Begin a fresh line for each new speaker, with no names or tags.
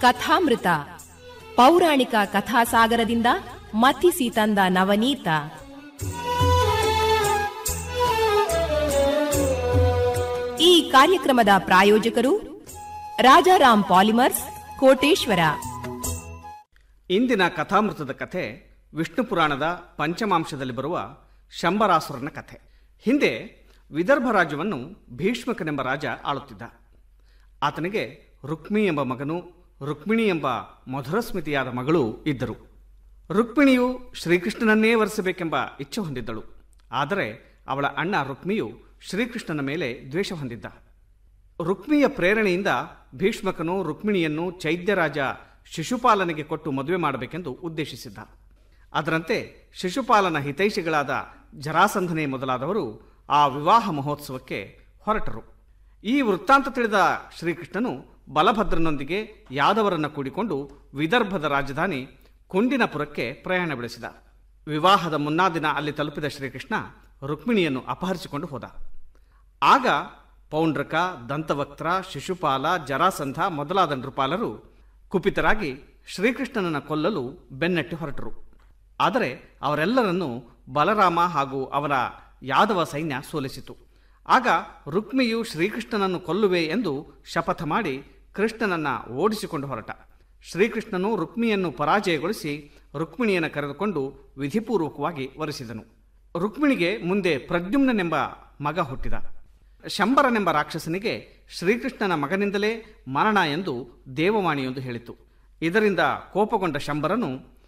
ಕಥಾಮೃತ ಪೌರಾಣಿಕ ಕಥಾಸಾಗರದಿಂದ ಮಥಿಸಿ ತಂದ ನವನೀತ ಈ ಕಾರ್ಯಕ್ರಮದ ಪ್ರಾಯೋಜಕರು ರಾಜಾರಾಮ್ ಪಾಲಿಮರ್ಸ್ ಕೋಟೇಶ್ವರ
ಇಂದಿನ ಕಥಾಮೃತದ ಕಥೆ ವಿಷ್ಣು ಪುರಾಣದ ಪಂಚಮಾಂಶದಲ್ಲಿ ಬರುವ ಶಂಬರಾಸುರನ ಕಥೆ ಹಿಂದೆ ವಿದರ್ಭ ರಾಜ್ಯವನ್ನು ಭೀಷ್ಮಕನೆಂಬ ರಾಜ ಆಳುತ್ತಿದ್ದ ಆತನಿಗೆ ರುಕ್ಮಿ ಎಂಬ ಮಗನು ರುಕ್ಮಿಣಿ ಎಂಬ ಮಧುರಸ್ಮಿತಿಯಾದ ಮಗಳು ಇದ್ದರು ರುಕ್ಮಿಣಿಯು ಶ್ರೀಕೃಷ್ಣನನ್ನೇ ವರಿಸಬೇಕೆಂಬ ಇಚ್ಛೆ ಹೊಂದಿದ್ದಳು ಆದರೆ ಅವಳ ಅಣ್ಣ ರುಕ್ಮಿಯು ಶ್ರೀಕೃಷ್ಣನ ಮೇಲೆ ದ್ವೇಷ ಹೊಂದಿದ್ದ ರುಕ್ಮಿಯ ಪ್ರೇರಣೆಯಿಂದ ಭೀಷ್ಮಕನು ರುಕ್ಮಿಣಿಯನ್ನು ಚೈದ್ಯರಾಜ ಶಿಶುಪಾಲನಿಗೆ ಕೊಟ್ಟು ಮದುವೆ ಮಾಡಬೇಕೆಂದು ಉದ್ದೇಶಿಸಿದ್ದ ಅದರಂತೆ ಶಿಶುಪಾಲನ ಹಿತೈಷಿಗಳಾದ ಜರಾಸಂಧನೆ ಮೊದಲಾದವರು ಆ ವಿವಾಹ ಮಹೋತ್ಸವಕ್ಕೆ ಹೊರಟರು ಈ ವೃತ್ತಾಂತ ತಿಳಿದ ಶ್ರೀಕೃಷ್ಣನು ಬಲಭದ್ರನೊಂದಿಗೆ ಯಾದವರನ್ನು ಕೂಡಿಕೊಂಡು ವಿದರ್ಭದ ರಾಜಧಾನಿ ಕುಂಡಿನಪುರಕ್ಕೆ ಪ್ರಯಾಣ ಬೆಳೆಸಿದ ವಿವಾಹದ ಮುನ್ನಾ ದಿನ ಅಲ್ಲಿ ತಲುಪಿದ ಶ್ರೀಕೃಷ್ಣ ರುಕ್ಮಿಣಿಯನ್ನು ಅಪಹರಿಸಿಕೊಂಡು ಹೋದ ಆಗ ಪೌಂಡ್ರಕ ದಂತವಕ್ತ್ರ ಶಿಶುಪಾಲ ಜರಾಸಂಧ ಮೊದಲಾದ ನೃಪಾಲರು ಕುಪಿತರಾಗಿ ಶ್ರೀಕೃಷ್ಣನನ್ನು ಕೊಲ್ಲಲು ಬೆನ್ನಟ್ಟಿ ಹೊರಟರು ಆದರೆ ಅವರೆಲ್ಲರನ್ನೂ ಬಲರಾಮ ಹಾಗೂ ಅವರ ಯಾದವ ಸೈನ್ಯ ಸೋಲಿಸಿತು ಆಗ ರುಕ್ಮಿಯು ಶ್ರೀಕೃಷ್ಣನನ್ನು ಕೊಲ್ಲುವೆ ಎಂದು ಶಪಥ ಮಾಡಿ ಕೃಷ್ಣನನ್ನ ಓಡಿಸಿಕೊಂಡು ಹೊರಟ ಶ್ರೀಕೃಷ್ಣನು ರುಕ್ಮಿಯನ್ನು ಪರಾಜಯಗೊಳಿಸಿ ರುಕ್ಮಿಣಿಯನ್ನು ಕರೆದುಕೊಂಡು ವಿಧಿಪೂರ್ವಕವಾಗಿ ವರಿಸಿದನು ರುಕ್ಮಿಣಿಗೆ ಮುಂದೆ ಪ್ರದ್ಯುಮ್ನನೆಂಬ ಮಗ ಹುಟ್ಟಿದ ಶಂಬರನೆಂಬ ರಾಕ್ಷಸನಿಗೆ ಶ್ರೀಕೃಷ್ಣನ ಮಗನಿಂದಲೇ ಮರಣ ಎಂದು ದೇವವಾಣಿಯೊಂದು ಹೇಳಿತು ಇದರಿಂದ ಕೋಪಗೊಂಡ ಶಂಬರನು